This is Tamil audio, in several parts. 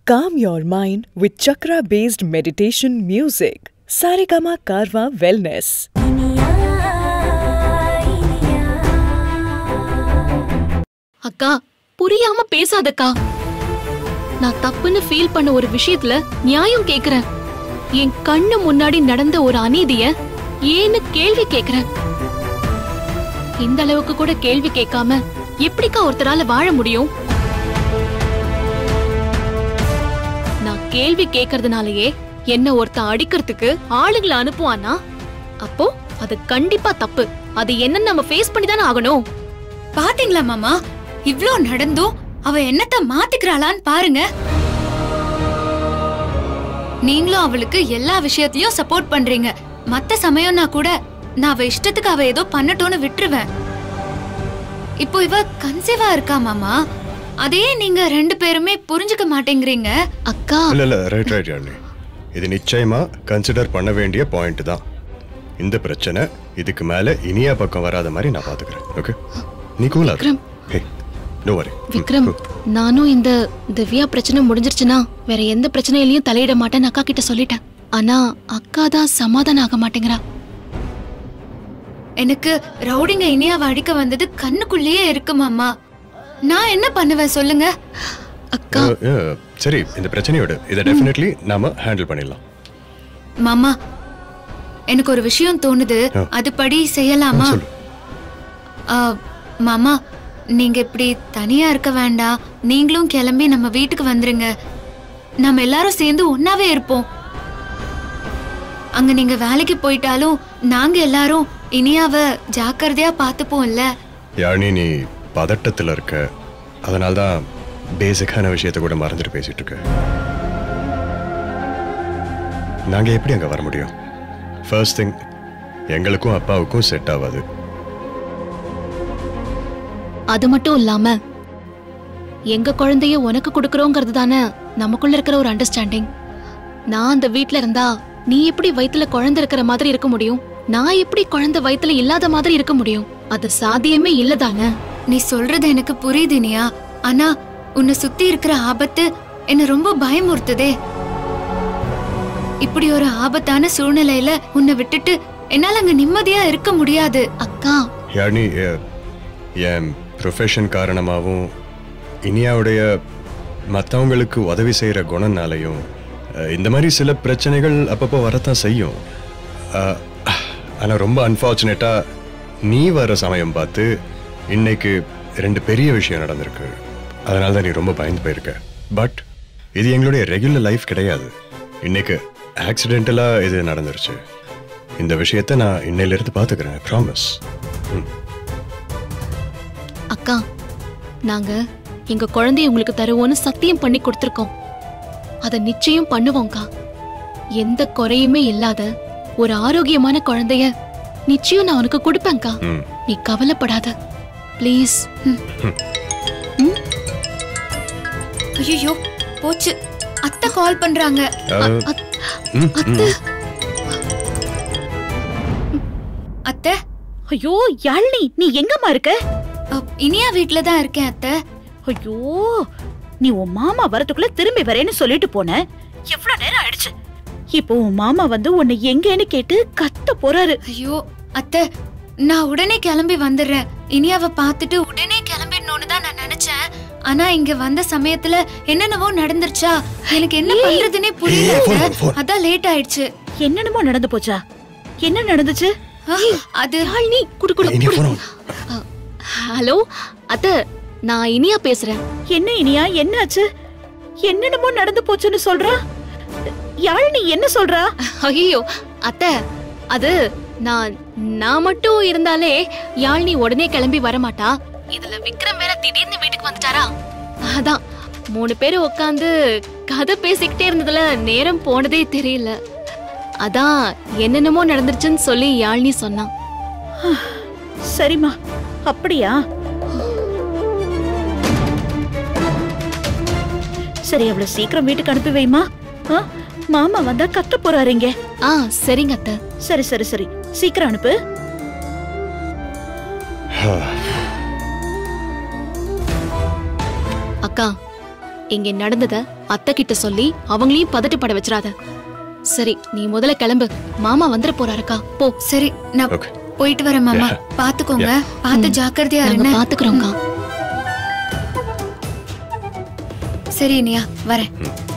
Calm your mind with chakra based meditation music. Saregama Karwa Wellness. அக்கா புரியாம பேசாதக்கா நான் தப்புன்னு ஃபீல் பண்ண ஒரு விஷயத்துல நியாயம் கேக்குறேன் என் கண்ணு முன்னாடி நடந்த ஒரு அநீதிய ஏன்னு கேள்வி கேக்குறேன் இந்த அளவுக்கு கூட கேள்வி கேட்காம எப்படிக்கா ஒருத்தரால வாழ முடியும் நான் கேள்வி கேக்குறதுனாலயே என்ன ஒருத்தன் அடிக்கிறதுக்கு ஆளுங்களை அனுப்புவானா அப்போ அது கண்டிப்பா தப்பு அது என்னன்னு நம்ம ஃபேஸ் பண்ணி தானே ஆகணும் பாத்தீங்களா மாமா இவ்ளோ நடந்தும் அவ என்னத்த மாத்திக்கிறாளான்னு பாருங்க நீங்களும் அவளுக்கு எல்லா விஷயத்திலயும் சப்போர்ட் பண்றீங்க மத்த சமயம்னா கூட நான் அவ இஷ்டத்துக்கு அவ ஏதோ பண்ணட்டும்னு விட்டுருவேன் இப்போ இவ கன்சீவா இருக்கா மாமா அதையே நீங்க ரெண்டு பேருமே புரிஞ்சுக்க மாட்டேங்கிறீங்க அக்கா இல்ல இல்ல ரைட் ரைட் யாழினி இது நிச்சயமா கன்சிடர் பண்ண வேண்டிய பாயிண்ட் தான் இந்த பிரச்சனை இதுக்கு மேல இனியா பக்கம் வராத மாதிரி நான் பாத்துக்கிறேன் ஓகே நீ கூலா விக்ரம். ஹே நோ வரி விக்ரம் நானும் இந்த திவ்யா பிரச்சனை முடிஞ்சிருச்சுன்னா வேற எந்த பிரச்சனையிலயும் தலையிட மாட்டேன்னு அக்கா கிட்ட சொல்லிட்டேன் ஆனா அக்கா தான் சமாதானம் ஆக மாட்டேங்கிறா எனக்கு ரவுடிங்க இனியாவை அடிக்க வந்தது கண்ணுக்குள்ளேயே இருக்கு மாமா நான் என்ன பண்ணுவேன் சொல்லுங்க அக்கா சரி இந்த பிரச்சனையோட இதை டெஃபினெட்லி நாம ஹேண்டில் பண்ணிடலாம் மாமா எனக்கு ஒரு விஷயம் தோணுது ஆ. அதுபடி செய்யலாமா சொல்லு ஆ, மாமா நீங்க இப்படி தனியா இருக்க வேண்டாம் நீங்களும் கிளம்பி நம்ம வீட்டுக்கு வந்துருங்க நம்ம எல்லாரும் சேர்ந்து ஒன்னாவே இருப்போம் அங்க நீங்க வேலைக்கு போயிட்டாலும் நாங்க எல்லாரும் இனியாவ ஜாக்கிரதையா பாத்துப்போம்ல யாழினி நீ பதட்டத்துல இருக்க அதனால தான் பேசிக்கான விஷயத்தை கூட மறந்துட்டு பேசிட்டு இருக்க நாங்க எப்படி அங்க வர முடியும் ஃபர்ஸ்ட் திங் எங்களுக்கும் அப்பாவுக்கும் செட் ஆகாது அது மட்டும் இல்லாம எங்க குழந்தைய உனக்கு கொடுக்கறோங்கிறது தானே நமக்குள்ள இருக்கிற ஒரு அண்டர்ஸ்டாண்டிங் நான் அந்த வீட்ல இருந்தா நீ எப்படி வயித்துல குழந்தை இருக்கிற மாதிரி இருக்க முடியும் நான் எப்படி குழந்தை வயித்துல இல்லாத மாதிரி இருக்க முடியும் அது சாத்தியமே இல்லதானே நீ சொல்றது எனக்கு புரியுது இனியா ஆனா உன்னை சுத்தி இருக்கிற ஆபத்து என்ன ரொம்ப பயமுறுத்துதே இப்படி ஒரு ஆபத்தான சூழ்நிலையில உன்னை விட்டுட்டு என்னால அங்க நிம்மதியா இருக்க முடியாது அக்கா யாழினி எ- என் ப்ரொஃபஷன் காரணமாகவும் இனியாவுடைய மற்றவங்களுக்கு உதவி செய்கிற குணனாலையும் அஹ், இந்த மாதிரி சில பிரச்சனைகள் அப்பப்போ வரத்தான் செய்யும் ஆனால் ரொம்ப அன்ஃபார்ச்சுனேட்டாக நீ வர சமயம் பார்த்து இன்னைக்கு ரெண்டு பெரிய விஷயம் நடந்திருக்கு அதனால தான் நீ ரொம்ப பயந்து போயிருக்க பட் இது எங்களுடைய ரெகுலர் லைஃப் கிடையாது இன்னைக்கு ஆக்சிடென்டலாக இது நடந்துருச்சு இந்த விஷயத்தை நான் இன்னையிலிருந்து பார்த்துக்கிறேன் ப்ராமிஸ் ம் அக்கா நாங்க எங்க குழந்தைய உங்களுக்கு தருவோம்னு சத்தியம் பண்ணி கொடுத்துருக்கோம் அத நிச்சயம் பண்ணுவோம்க்கா எந்த குறையுமே இல்லாத ஒரு ஆரோக்கியமான குழந்தைய நிச்சயம் நான் உனக்கு கொடுப்பேன்க்கா ம் நீ கவலைப்படாத ப்ளீஸ் ஐயோ போச்சு அத்தை கால் பண்றாங்க அஹ், ம், அத்தை ம். அத்தை ஐயோ யாழினி நீ எங்கம்மா இருக்க அ, இனியா வீட்ல தான் இருக்கேன் அத்தை ஐயோ நீ உன் மாமா வரதுக்குள்ள திரும்பி வரேன்னு சொல்லிட்டு போன எவ்வளவு நேரம் ஆயிடுச்சு இப்போ உன் மாமா வந்து உன்னை எங்கேன்னு கேட்டு கத்த போறாரு ஐயோ அத்தை நான் உடனே கிளம்பி வந்துடுறேன் இனியாவை பார்த்துட்டு உடனே கிளம்பிடணும்னு தான் நான் நினைச்சேன் ஆனா இங்க வந்த சமயத்துல என்னென்னவோ நடந்துருச்சா எனக்கு என்ன பண்றதுனே புரியல ஏய், phone, அத்தை. phone. அதான் லேட் ஆயிடுச்சு என்னென்னமோ நடந்து போச்சா என்ன நடந்துச்சு ஆ, அது யாழினி குடு குடு இனி குடு. போறோம் ஹலோ அத்தை நான் இனியா பேசுறேன் என்ன இனியா என்னாச்சு என்னென்னமோ நடந்து போச்சுன்னு சொல்றா யாழினி என்ன சொல்றா ஐயோ அத்தை அது நான் நான் மட்டும் இருந்தாலே யாழினி உடனே கிளம்பி வரமாட்டா இதுல விக்ரம் வேற திடீர்னு வீட்டுக்கு வந்துட்டாரா அதான் மூணு பேரும் உட்காந்து கதை பேசிக்கிட்டே இருந்ததுல நேரம் போனதே தெரியல அதான் என்னென்னமோ நடந்துருச்சுன்னு சொல்லி யாழினி சொன்னான் சரிம்மா அப்படியா சரி அவ்வளவு சீக்கிரம் வீட்டுக்கு அனுப்பி வைமா ஆ? மாமா வந்தா கத்த போறாரு இங்க ஆ சரிங்க அத்தை சரி சரி சரி சீக்கிரம் அனுப்பு அக்கா இங்க நடந்தத அத்தை கிட்ட சொல்லி அவங்களையும் பதட்டப்பட வச்சிடாத சரி நீ முதல்ல கிளம்பு மாமா வந்துட போறாருக்கா போ சரி நான் Okay. போயிட்டு வரேன் மாமா Yeah. பாத்துக்கோங்க பார்த்து ஜாக்கிரதையா நாங்க இருங்க பாத்துக்கிறோம்க்கா சரி இனியா வரேன்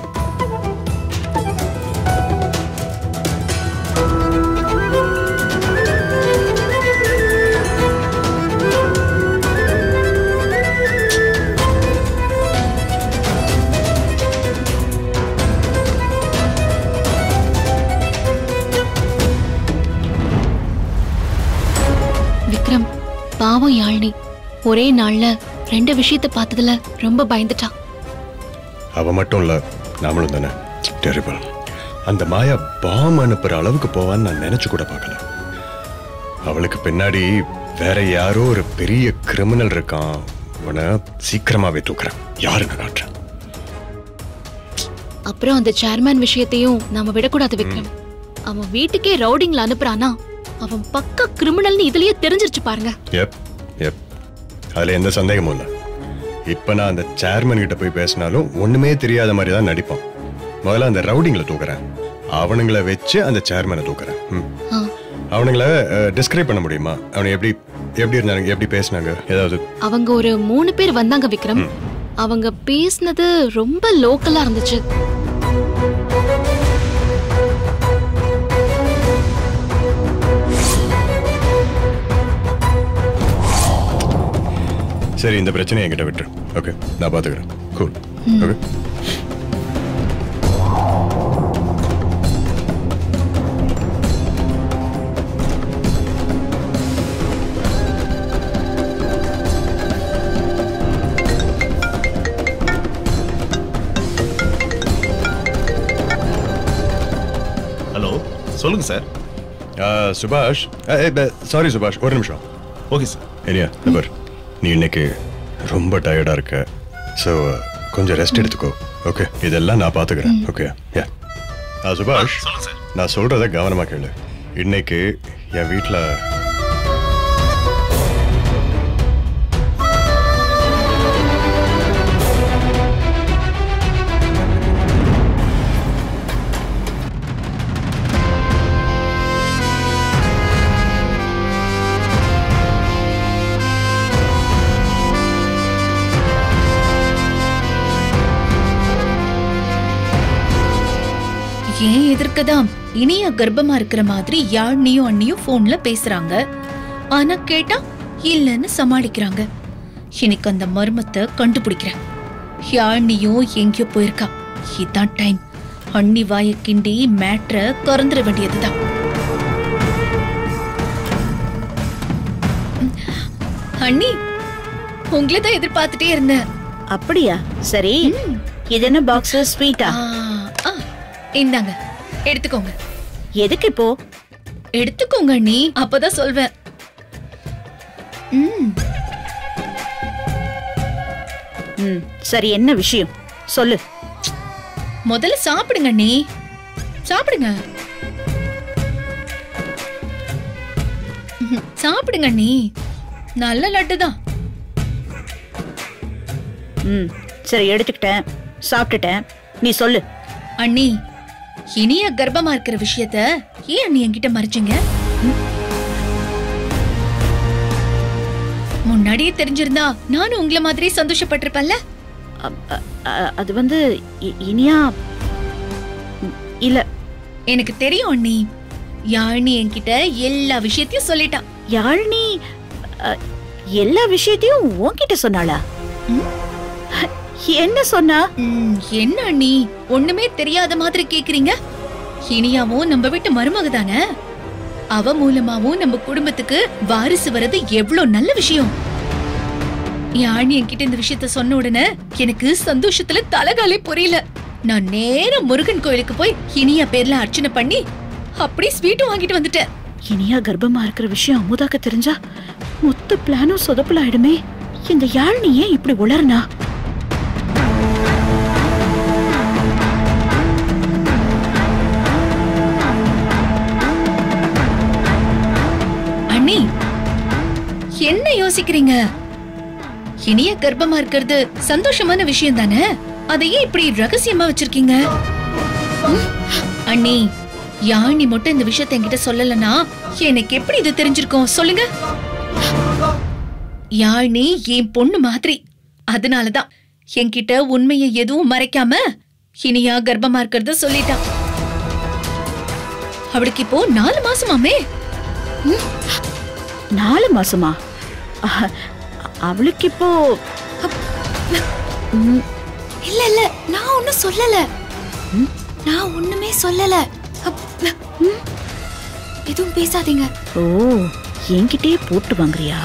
விக்ரம் பாவம் யாழினி ஒரே நாள்ல ரெண்டு விஷயத்த பார்த்ததுல ரொம்ப பயந்துட்டா அவ மட்டும் இல்ல நாமளும் தானே டெரிபிள் அந்த மாயா பாம் அனுப்புற அளவுக்கு போவான்னு நான் நினைச்சு கூட பார்க்கல அவளுக்கு பின்னாடி வேற யாரோ ஒரு பெரிய கிரிமினல் இருக்கான் அவனை சீக்கிரமாவே தூக்குறேன் யாருன்னு காட்டுறேன் அப்புறம் அந்த சேர்மேன் விஷயத்தையும் நாம விடக்கூடாது விக்ரம் அவன் வீட்டுக்கே ரவுடிங்ல அனுப்புறானா அவன் பக்கா கிரிமினல்னு இதுலயே தெரிஞ்சிருச்சு பாருங்க எப் எப் அதுல எந்த சந்தேகமும் இல்லை இப்ப நான் அந்த சேர்மன் கிட்ட போய் பேசினாலும் ஒண்ணுமே தெரியாத மாதிரி தான் நடிப்பான் முதல்ல அந்த ரவுடிங்களை தூக்குறேன் அவனுங்களை வச்சு அந்த சேர்மனை தூக்குறேன் ம். ஆ, அவனுங்கள டிஸ்கிரைப் பண்ண முடியுமா அவனை எப்படி எப்படி இருந்தாங்க எப்படி பேசினாங்க ஏதாவது அவங்க ஒரு மூணு பேர் வந்தாங்க விக்ரம் அவங்க பேசினது ரொம்ப லோக்கலா இருந்துச்சு சரி இந்த பிரச்சனையை என்கிட்ட விட்டுரு ஓகே நான் பாத்துக்கிறேன் கூல் ஓகே ஹலோ சொல்லுங்க சார் சுபாஷ் சாரி சுபாஷ் ஒரு நிமிஷம் ஓகே சார் இனியா நபர் நீ இன்னைக்கு ரொம்ப டயர்டா இருக்க ஸோ கொஞ்சம் ரெஸ்ட் எடுத்துக்கோ ஓகே இதெல்லாம் நான் பாத்துக்கிறேன் ஓகே யா சுபாஷ் சொல்லுங்க சார் நான் சொல்றத கவனமா கேளு இன்னைக்கு என் வீட்ல ஏன் எதிர்க்கதான் இனிய கர்ப்பமா இருக்கிற மாதிரி யாழ்னியும் அண்ணியும் போன்ல பேசுறாங்க ஆனா கேட்டா இல்லன்னு சமாளிக்கிறாங்க எனக்கு அந்த மர்மத்தை கண்டுபிடிக்கிறேன் யாழ்னியும் எங்கேயோ போயிருக்கா இதான் டைம் அண்ணி வாய கிண்டி மேட்ர திறந்துட வேண்டியதுதான் ம், அண்ணி உங்களை தான் எதிர்பார்த்துட்டே இருந்தேன் அப்படியா சரி இது என்ன பாக்ஸ் ஸ்வீட்டா ஆ, ஆ, இந்தாங்க எடுத்துக்கோங்க எதுக்கு இப்போ எடுத்துக்கோங்க நீ அப்பதான் சொல்வேன் ம், ம் சரி என்ன விஷயம் சொல்லு முதல்ல சாப்பிடுங்க நீ சாப்பிடுங்க ம்ஹும், சாப்பிடுங்க நீ நல்ல லட்டு தான் ம் சரி எடுத்துக்கிட்டேன் சாப்பிட்டுட்டேன் நீ சொல்லு அண்ணி இனிய கர்ப்பமா இருக்கிற விஷயத்த ஏன் அண்ணி என்கிட்ட மறைச்சீங்க ம்? முன்னாடியே தெரிஞ்சிருந்தா நானும் உங்களை மாதிரி சந்தோஷப்பட்டிருப்பேன்ல அ- அ- அ- அது வந்து இ- இனியா ம், இல்ல எனக்கு தெரியும் அண்ணி யாழினி என்கிட்ட எல்லா விஷயத்தையும் சொல்லிட்டான் யாழினி அ, எல்லா விஷயத்தையும் உன்கிட்ட சொன்னாளா ம்? என்ன சொன்னா ம், என்ன அண்ணி ஒண்ணுமே தெரியாத மாதிரி கேக்குறீங்க இனியாவும் நம்ம வீட்டு மருமக தானே அவ மூலமாவும் நம்ம குடும்பத்துக்கு வாரிசு வர்றது எவ்வளவு நல்ல விஷயம் யாழி என்கிட்ட இந்த விஷயத்த சொன்ன உடனே எனக்கு சந்தோஷத்துல தலகாலே புரியல நான் நேரா முருகன் கோயிலுக்கு போய் இனியா பேர்ல அர்ச்சனை பண்ணி அப்படி ஸ்வீட்டும் வாங்கிட்டு வந்துட்டேன் இனியா கர்ப்பமா இருக்கிற விஷயம் அமுதாக்கு தெரிஞ்சா மொத்த பிளானும் சொதப்பல் ஆயிடுமே இந்த யாழினி ஏன் இப்படி உளறனா அண்ணி என்ன யோசிக்கிறீங்க இனிய கர்ப்பமா இருக்கிறது சந்தோஷமான விஷயம் தானே அதையே இப்படி ரகசியமா வச்சிருக்கீங்க ம்? அண்ணி யாழ்னி மட்டும் இந்த விஷயத்தை என்கிட்ட சொல்லலனா எனக்கு எப்படி இது தெரிஞ்சிருக்கும் சொல்லுங்க யாழ்னி என் பொண்ணு மாதிரி அதனாலதான் என்கிட்ட உண்மையை எதுவும் மறைக்காம இனியா கர்ப்பமா இருக்கிறத சொல்லிட்டான் அவளுக்கு இப்போ நாலு மாசமாமே நாலு மாசமா அஹ், அவளுக்கு இப்போ இல்ல இல்ல நான் ஒண்ணும் சொல்லல நான் ஒண்ணுமே சொல்லல அப், ம். எதுவும் பேசாதீங்க ஓ என்கிட்டயே போட்டு வாங்குறியா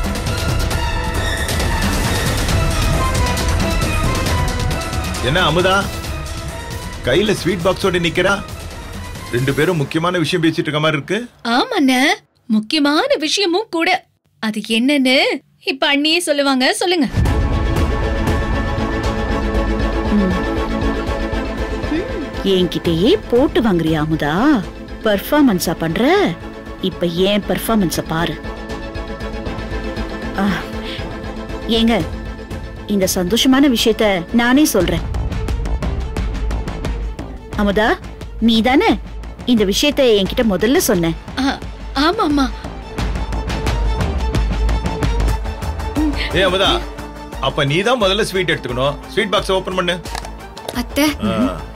என்ன அமுதா கையில ஸ்வீட் பாக்ஸோட நிக்கிறா ரெண்டு பேரும் முக்கியமான விஷயம் பேசிட்டு இருக்க மாதிரி இருக்கு ஆமாண்ண முக்கியமான விஷயமும் கூட அது என்னன்னு இப்ப அண்ணியே சொல்லுவாங்க சொல்லுங்க என்கிட்டயே போட்டு வாங்குறியா அமுதா பெர்ஃபார்மன்ஸா பண்ற இப்ப ஏன் பெர்ஃபார்மன்ஸ பாரு ஆ, ஏங்க இந்த சந்தோஷமான விஷயத்த நானே சொல்றேன் அமுதா நீ தானே இந்த விஷயத்த என்கிட்ட முதல்ல சொன்ன ஆ, ஆமாம்மா ஏ அமுதா அப்ப நீ தான் முதல்ல ஸ்வீட் எடுத்துக்கணும் ஸ்வீட் பாக்ஸ் ஓபன் பண்ணு அத்தை ஆ.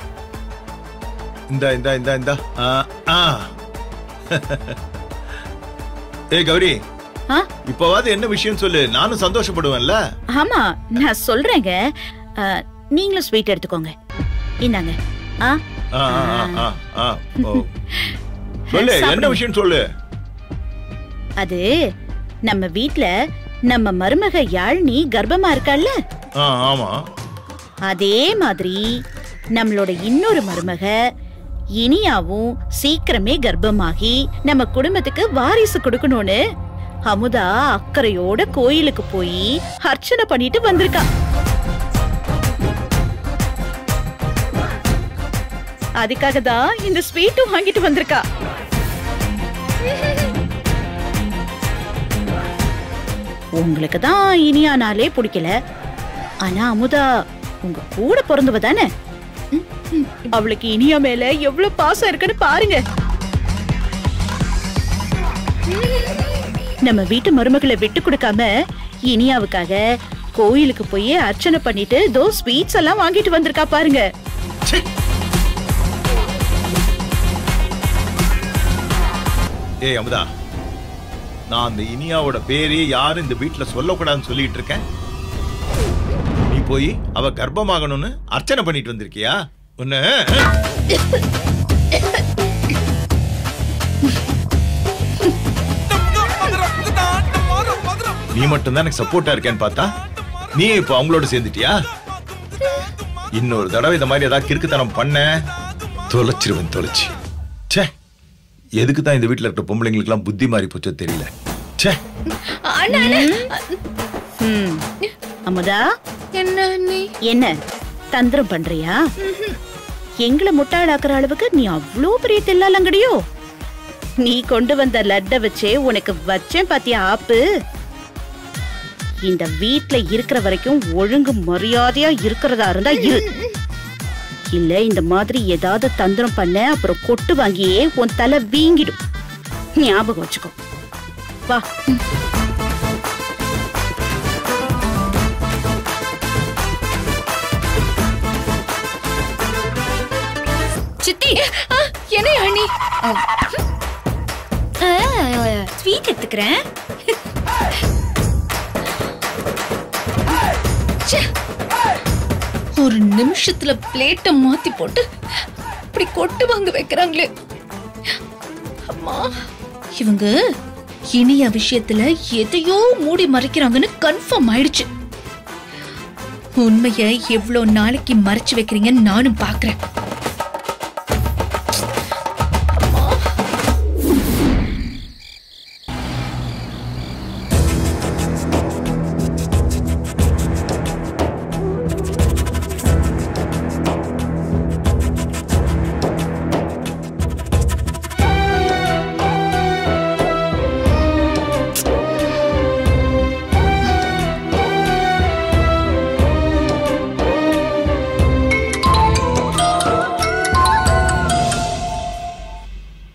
இந்த இந்த இந்த இந்த ஆ, ஆ. ஏய் கௌரி ஆ? இப்பவாது என்ன விஷயம் சொல்லு நானும் சந்தோஷப்படுவேன்ல ஆமா நான் சொல்றேங்க ஆ, நீங்களும் ஸ்வீட் எடுத்துக்கோங்க இந்தாங்க ஆ ஆ, ஆ, ஆ, ஆ, ஆ. ஓ. சொல்லு என்ன சாப்பிடுங்க. விஷயம் சொல்லு அது நம்ம வீட்ல நம்ம மருமக யாழ்னி கர்ப்பமா இருக்கால்ல ஆ, ஆமா அதே மாதிரி நம்மளோட இன்னொரு மருமக இனியாவும் சீக்கிரமே கர்ப்பமாகி நம்ம குடும்பத்துக்கு வாரிசு கொடுக்கணும்னு அமுதா அக்கறையோட கோயிலுக்கு போய் அர்ச்சனை பண்ணிட்டு வந்திருக்கா அதுக்காக தான் இந்த ஸ்வீட்டும் வாங்கிட்டு வந்திருக்கா உங்களுக்கு தான் இனியானாலே பிடிக்கல ஆனா அமுதா உங்க கூட பிறந்தவ தானே ம், ம். அவளுக்கு இனியா மேல எவ்வளவு பாசம் இருக்குன்னு பாருங்க நம்ம வீட்டு மருமகளை விட்டு கொடுக்காம இனியாவுக்காக கோயிலுக்கு போய் அர்ச்சனை பண்ணிட்டு தோ ஸ்வீட்ஸ் எல்லாம் வாங்கிட்டு வந்திருக்கா பாருங்க ச்சீ. ஏய் அமுதா நான் அந்த இனியாவோட பேரே யாரும் இந்த வீட்ல சொல்லக்கூடாதுன்னு சொல்லிட்டு இருக்கேன் நீ போய் அவ கர்ப்பமாகணும்னு அர்ச்சனை பண்ணிட்டு வந்திருக்கியா உன்ன நீ மட்டும் தான் எனக்கு சப்போர்ட்டா இருக்கேன்னு பார்த்தா நீ இப்போ அவங்களோட சேர்ந்துட்டியா இன்னொரு தடவை இந்த மாதிரி ஏதாவது கிறுக்குத்தனம் பண்ண தொலைச்சிருவேன் தொலைச்சி ச்சே எதுக்கு தான் இந்த வீட்ல இருக்கிற பொம்பளைங்களுக்குலாம் புத்தி மாறி போச்சோ தெரியல ச்சே அண்ணா அண்ணா. ம். அமுதா என்ன அண்ணி என்ன தந்திரம் பண்றியா எங்களை முட்டாளாக்குற அளவுக்கு நீ அவ்வளோ பெரிய தில்லாலங்கடியோ நீ கொண்டு வந்த லட்ட வச்சே உனக்கு வச்சேன் பாத்தியா ஆப்பு இந்த வீட்ல இருக்கிற வரைக்கும் ஒழுங்கு மரியாதையா இருக்கிறதா இருந்தா இரு இல்ல இந்த மாதிரி ஏதாவது தந்திரம் பண்ண அப்புறம் கொட்டு வாங்கியே உன் தலை வீங்கிடும் ஞாபகம் வச்சுக்கோ வா சித்தி ஆ, என்ன அண்ணி ஸ்வீட் எடுத்துக்கிறேன் ஒரு நிமிஷத்துல பிளேட்ட மாத்தி போட்டு இப்படி கொட்டு வாங்க வைக்கிறாங்களே அம்மா இவங்க இனிய விஷயத்துல எதையோ மூடி மறைக்கிறாங்கன்னு கன்ஃபார்ம் ஆயிடுச்சு உண்மைய எவ்வளவு நாளைக்கு மறைச்சு வைக்கிறீங்கன்னு நானும் பாக்குறேன்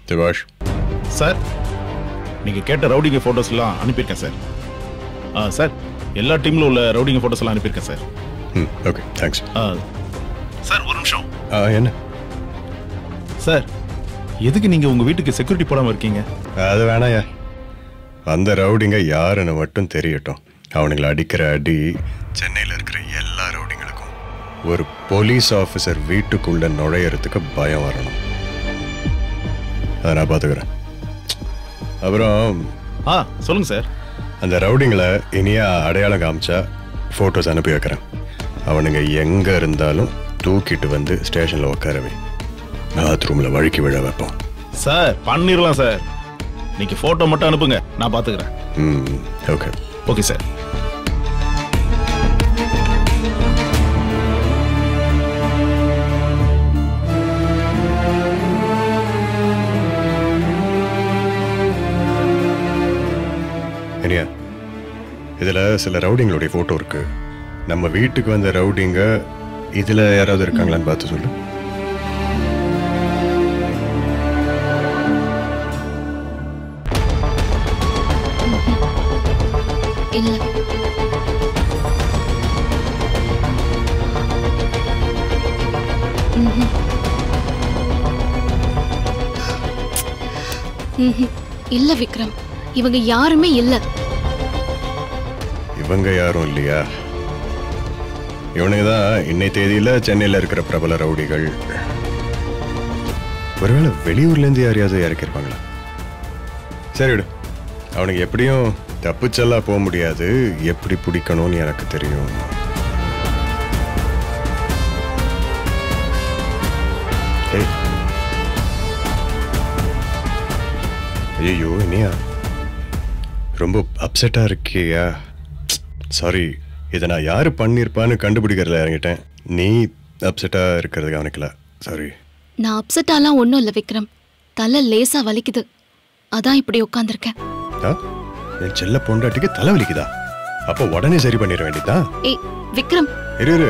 திவாஷ் சார் நீங்க கேட்ட ரவுடிங்க போட்டோஸ் எல்லாம் அனுப்பியிருக்கேன் சார் ஆ சார் எல்லா டீம்ல உள்ள ரவுடிங்க போட்டோஸ் எல்லாம் அனுப்பியிருக்கேன் சார் ம் ஓகே தேங்க்ஸ் ஆ, சார் ஒரு நிமிஷம் என்ன சார் எதுக்கு நீங்க உங்க வீட்டுக்கு செக்யூரிட்டி போடாம இருக்கீங்க அது வேணாயா அந்த ரவுடிங்க யாருன்னு மட்டும் தெரியட்டும் அவனுங்களை அடிக்கிற அடி சென்னையில் இருக்கிற எல்லா ரவுடிங்களுக்கும் ஒரு போலீஸ் ஆஃபீஸர் வீட்டுக்குள்ள நுழையறதுக்கு பயம் வரணும் அதை நான் பார்த்துக்கிறேன் அப்புறம் ஆ சொல்லுங்க சார் அந்த ரவுடிங்களை இனியா அடையாளம் காமிச்சா ஃபோட்டோஸ் அனுப்பி வைக்கிறேன் அவனுங்க எங்கே இருந்தாலும் தூக்கிட்டு வந்து ஸ்டேஷனில் உட்கார வை பாத்ரூமில் வழுக்கி விழ வைப்போம் சார் பண்ணிடலாம் சார் நீங்க போட்டோ மட்டும் அனுப்புங்க நான் பாத்துக்கிறேன் ம் ஓகே ஓகே சார் இனியா இதில் சில ரவுடிங்களுடைய ஃபோட்டோ இருக்கு நம்ம வீட்டுக்கு வந்த ரவுடிங்க இதில் யாராவது இருக்காங்களான்னு பார்த்து சொல்லு இல்ல ம்ஹும். ம்ஹும். இல்ல விக்ரம் இவங்க யாருமே இல்ல இவங்க யாரும் இல்லையா இவனுங்க தான் இன்னை தேதியில் சென்னையில் இருக்கிற பிரபல ரவுடிகள் ஒருவேளை வெளியூர்லேருந்து யாரையாவது இறக்கிருப்பாங்களா சரி விடு அவனுக்கு எப்படியும் தப்பிச்செல்லாம் போக முடியாது எப்படி பிடிக்கணும்னு எனக்கு தெரியும் ஏய். ஐயோ இனியா ரொம்ப அப்செட்டா இருக்கியா சாரி இதை நான் யாரு பண்ணியிருப்பான்னு கண்டுபிடிக்கிறதுல இறங்கிட்டேன் நீ அப்செட்டா இருக்கிறது கவனிக்கல சாரி நான் அப்செட்டாலாம் ஒன்றும் இல்லை விக்ரம் தலை லேசா வலிக்குது அதான் இப்படி உட்காந்துருக்கேன் ஆ? என் செல்ல பொண்டாட்டிக்கு தலைவலிக்குதா அப்போ உடனே சரி பண்ணிட வேண்டியதா ஏய் விக்ரம் இரு இரு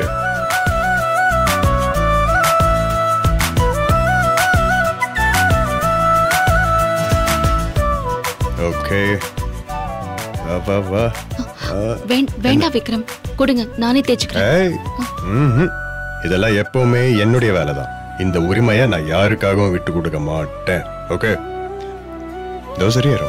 ஓகே வா வா வா ஆ, வேண்- வேண்டாம் விக்ரம் கொடுங்க நானே தேய்ச்சிக்கிறேன் ஏய் ம்ஹும். இதெல்லாம் எப்பவுமே என்னுடைய வேலை தான் இந்த உரிமையை நான் யாருக்காகவும் விட்டு கொடுக்க மாட்டேன் ஓகே இதோ சரியாயிரும்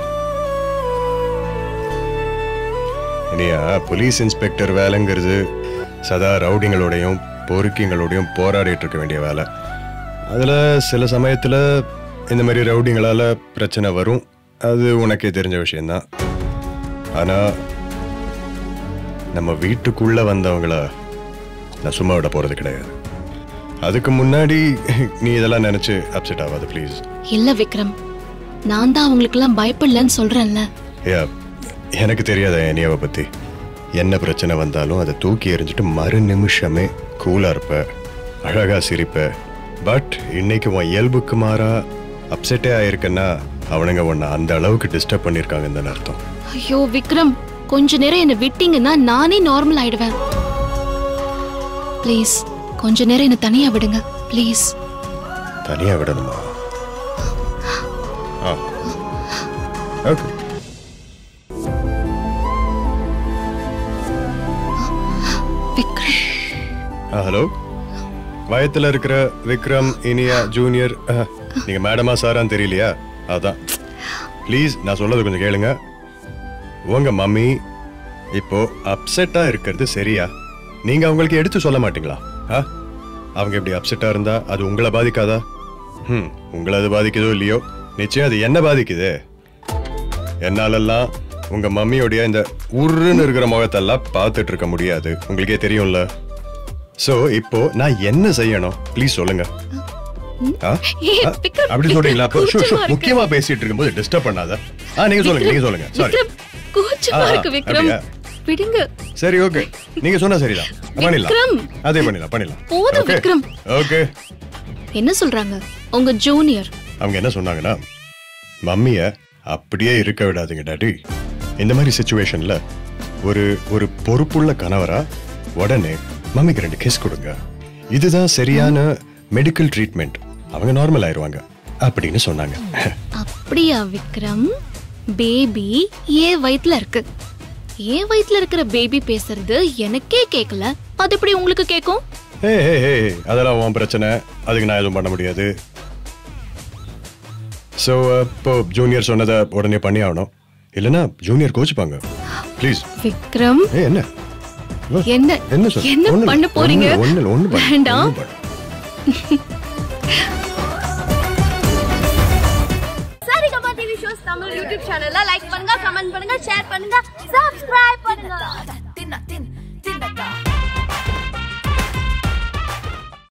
இனியா போலீஸ் இன்ஸ்பெக்டர் வேலைங்கிறது சதா ரவுடிங்களோடையும் பொறுக்கிங்களோடையும் போராடிட்டு இருக்க வேண்டிய வேலை அதில் சில சமயத்தில் இந்த மாதிரி ரவுடிங்களால பிரச்சனை வரும் அது உனக்கே தெரிஞ்ச விஷயம்தான் ஆனால் நம்ம வீட்டுக்குள்ள வந்தவங்கள நான் சும்மா விட போறது கிடையாது அதுக்கு முன்னாடி நீ இதெல்லாம் நினைச்சு அப்செட் ஆகாது ப்ளீஸ் இல்ல விக்ரம் நான் தான் அவங்களுக்கெல்லாம் பயப்படலன்னு சொல்றேன்ல ஏ எனக்கு தெரியாத இனியாவை பத்தி என்ன பிரச்சனை வந்தாலும் அதை தூக்கி எறிஞ்சிட்டு மறு நிமிஷமே கூலா இருப்ப அழகா சிரிப்ப பட் இன்னைக்கு உன் இயல்புக்கு மாறா அப்செட்டே ஆயிருக்குன்னா அவனுங்க உன்னை அந்த அளவுக்கு டிஸ்டர்ப் பண்ணியிருக்காங்கன்னு தானே அர்த்தம் ஐயோ விக்ரம் கொஞ்ச நேரம் என்ன விட்டீங்கன்னா நானே நார்மல் ஆயிடுவேன் ப்ளீஸ் கொஞ்ச நேரம் என்ன தனியா விடுங்க ப்ளீஸ் தனியா விடணுமா ஆ ஓகே விக்ரம் ஆ ஹலோ வயத்துல இருக்கிற விக்ரம் இனியா ஜூனியர் அஹ், நீங்க மேடமா சாரான்னு தெரியலையா அதான் ப்ளீஸ் நான் சொல்றது கொஞ்சம் கேளுங்க உங்க மம்மி இப்போ அப்செட்டா இருக்கிறது சரியா நீங்க அவங்களுக்கு எடுத்து சொல்ல மாட்டீங்களா ஆ அவங்க இப்படி அப்செட்டா இருந்தா அது உங்களை பாதிக்காதா ம் உங்களை அது பாதிக்குதோ இல்லையோ நிச்சயம் அது என்ன பாதிக்குது என்னாலெல்லாம் உங்க மம்மியோடைய இந்த உருன்னு இருக்கிற முகத்தெல்லாம் பார்த்துட்டு இருக்க முடியாது உங்களுக்கே தெரியும்ல சோ இப்போ நான் என்ன செய்யணும் ப்ளீஸ் சொல்லுங்க ஆ? ஏய், ஆ? விக்ரம், அப்படி சொல்றீங்களா அப்போ ஷூ, ஷூ, கூச்சமா இருக்கு. முக்கியமா பேசிட்டு இருக்கும்போது டிஸ்டர்ப் பண்ணாத ஆ நீங்க சொல்லுங்க நீங்க சொல்லுங்க சாரி விக்ரம் கூச்சமா ஆ, இருக்கு விக்ரம் அப்படியா? விடுங்க சரி ஓகே நீங்க சொன்னா சரிதான் பண்ணிடலாம் விக்ரம். அதே பண்ணிடலாம் பண்ணிடலாம் போதும், Okay? விக்ரம். ஓகே என்ன சொல்றாங்க உங்க ஜூனியர் அவங்க என்ன சொன்னாங்கன்னா மம்மிய அப்படியே இருக்க விடாதீங்க டாடி இந்த மாதிரி சுச்சுவேஷன்ல ஒரு ஒரு பொறுப்புள்ள கணவரா உடனே மம்மிக்கு ரெண்டு கிஸ் கொடுங்க இதுதான் சரியான மெடிக்கல் ட்ரீட்மெண்ட் அவங்க நார்மல் ஆயிருவாங்க அப்படின்னு சொன்னாங்க அப்படியா விக்ரம் பேபி ஏன் வயித்துல இருக்கு ஏன் வயித்துல இருக்கிற பேபி பேசுறது எனக்கே கேட்கல அது எப்படி உங்களுக்கு கேட்கும் ஏ ஏ அதெல்லாம் உன் பிரச்சனை அதுக்கு நான் எதுவும் பண்ண முடியாது ஸோ இப்போ ஜூனியர் சொன்னதை உடனே பண்ணி ஆகணும் இல்லைன்னா ஜூனியர் கோச்சுப்பாங்க ப்ளீஸ் விக்ரம் ஏ என்ன என்ன என்ன சொல் என்ன ஒண்ணும் இல்ல, பண்ண போறீங்க ஒண்ணும் இல்ல, ஒண்ணும் பண்ண- வேண்டாம் ஒண்ணும் பண்ண- Saregama TV shows Tamil YouTube சேனல்ல லைக் பண்ணுங்க கமெண்ட் பண்ணுங்க ஷேர் பண்ணுங்க சப்ஸ்கிரைப் பண்ணுங்க